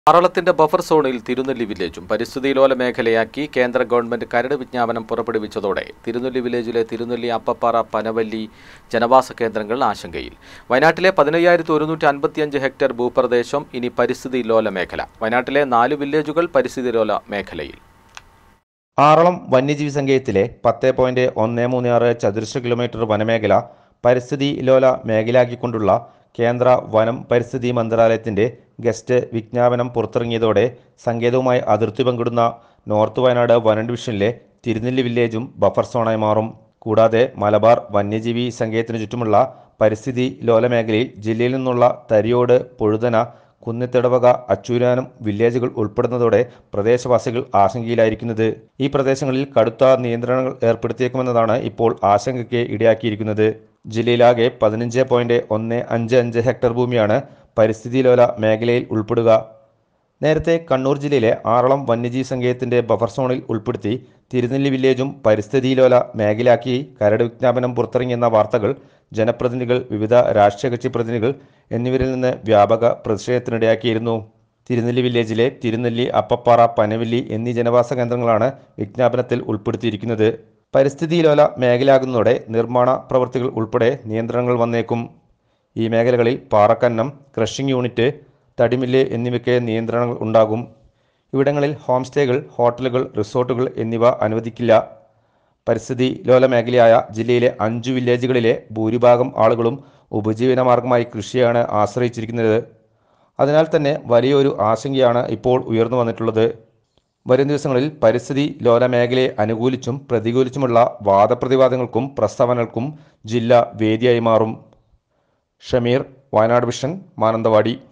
ആറളത്തിന്റെ buffer സോണിൽ തിരുനെല്ലി വില്ലേജും പരിസ്ഥിതി ലോല മേഖലയാക്കി കേന്ദ്ര ഗവൺമെന്റ് കരട് വിജ്ഞാപനം പുറപ്പെടുവിച്ചതോടെ തിരുനെല്ലി വില്ലേജിലെ തിരുനെല്ലി അപ്പപ്പാറ പനവല്ലി ജനവാസ കേന്ദ്രങ്ങൾ ആശങ്കയിൽ വയനാട്ടിലെ പതിനയ്യായിരത്തി ഒരുന്നൂറ്റി അൻപത്തിയഞ്ച് ഹെക്ടർ ഭൂപ്രദേശം ഇനി പരിസ്ഥിതി ലോല മേഖല വയനാട്ടിലെ നാല് വില്ലേജുകൾ പരിസ്ഥിതി ലോല മേഖലയിൽ ആറളം വന്യജീവി സങ്കേതത്തിലെ പത്ത് പോയിന്റ് ഒന്ന് മൂന്ന് ആറ് ചതുരശ്ര കിലോമീറ്റർ വനമേഖല പരിസ്ഥിതി ലോല മേഖലയാക്കിക്കൊണ്ടുള്ള കേന്ദ്ര വനം പരിസ്ഥിതി മന്ത്രാലയത്തിന്റെ ഗസ്റ്റ് വിജ്ഞാപനം പുറത്തിറങ്ങിയതോടെ സങ്കേതവുമായി അതിർത്തി പങ്കിടുന്ന നോർത്ത് വയനാട് വനം ഡിവിഷനിലെ തിരുനെല്ലി വില്ലേജും ബഫർ സോണായി മാറും കൂടാതെ മലബാർ വന്യജീവി സങ്കേതത്തിനു ചുറ്റുമുള്ള പരിസ്ഥിതി ലോല മേഖലയിൽ ജില്ലയിൽ നിന്നുള്ള തരിയോട് പൊഴുതന കുന്നിത്തടവക അച്ചൂരാനം വില്ലേജുകൾ ഉൾപ്പെടുന്നതോടെ പ്രദേശവാസികൾ ആശങ്കയിലായിരിക്കുന്നത് ഈ പ്രദേശങ്ങളിൽ കടുത്ത നിയന്ത്രണങ്ങൾ ഏർപ്പെടുത്തിയേക്കുമെന്നതാണ് ഇപ്പോൾ ആശങ്കയ്ക്ക് ഇടയാക്കിയിരിക്കുന്നത് ജില്ലയിലാകെ പതിനഞ്ച് പോയിന്റ് ഒന്ന് അഞ്ച് അഞ്ച് ഹെക്ടർ ഭൂമിയാണ് പരിസ്ഥിതി ലോല മേഖലയിൽ ഉൾപ്പെടുക നേരത്തെ കണ്ണൂർ ജില്ലയിലെ ആറളം വന്യജീവി സങ്കേതത്തിന്റെ ബഫർ സോണിൽ ഉൾപ്പെടുത്തി തിരുനെല്ലി വില്ലേജും പരിസ്ഥിതി ലോല മേഖലയാക്കി കരട് വിജ്ഞാപനം പുറത്തിറങ്ങിയെന്ന വാർത്തകൾ ജനപ്രതിനിധികൾ വിവിധ രാഷ്ട്രീയ കക്ഷി പ്രതിനിധികൾ എന്നിവരിൽ നിന്ന് വ്യാപക പ്രതിഷേധത്തിനിടയാക്കിയിരുന്നു തിരുനെല്ലി വില്ലേജിലെ തിരുനെല്ലി അപ്പപ്പാറ പനവല്ലി എന്നീ ജനവാസ കേന്ദ്രങ്ങളാണ് വിജ്ഞാപനത്തിൽ ഉൾപ്പെടുത്തിയിരിക്കുന്നത് പരിസ്ഥിതി ലോല മേഖലയാകുന്നതോടെ നിർമ്മാണ പ്രവൃത്തികൾ ഉൾപ്പെടെ നിയന്ത്രണങ്ങൾ വന്നേക്കും ഈ മേഖലകളിൽ പാറക്കന്നം ക്രഷിംഗ് യൂണിറ്റ് തടിമില്ല് എന്നിവയ്ക്ക് നിയന്ത്രണങ്ങൾ ഉണ്ടാകും ഇവിടങ്ങളിൽ ഹോം സ്റ്റേകൾ ഹോട്ടലുകൾ റിസോർട്ടുകൾ എന്നിവ അനുവദിക്കില്ല പരിസ്ഥിതി ലോല മേഖലയായ ജില്ലയിലെ അഞ്ചു വില്ലേജുകളിലെ ഭൂരിഭാഗം ആളുകളും ഉപജീവന മാർഗമായി കൃഷിയാണ് ആശ്രയിച്ചിരിക്കുന്നത് അതിനാൽ തന്നെ വലിയൊരു ആശങ്കയാണ് ഇപ്പോൾ ഉയർന്നു വന്നിട്ടുള്ളത് വരും ദിവസങ്ങളിൽ പരിസ്ഥിതി ലോല മേഖലയെ അനുകൂലിച്ചും പ്രതികൂലിച്ചുമുള്ള വാദപ്രതിവാദങ്ങൾക്കും പ്രസ്താവനകൾക്കും ജില്ല വേദിയായി മാറും ഷമീർ വയനാട് വിഷൻ മാനന്തവാടി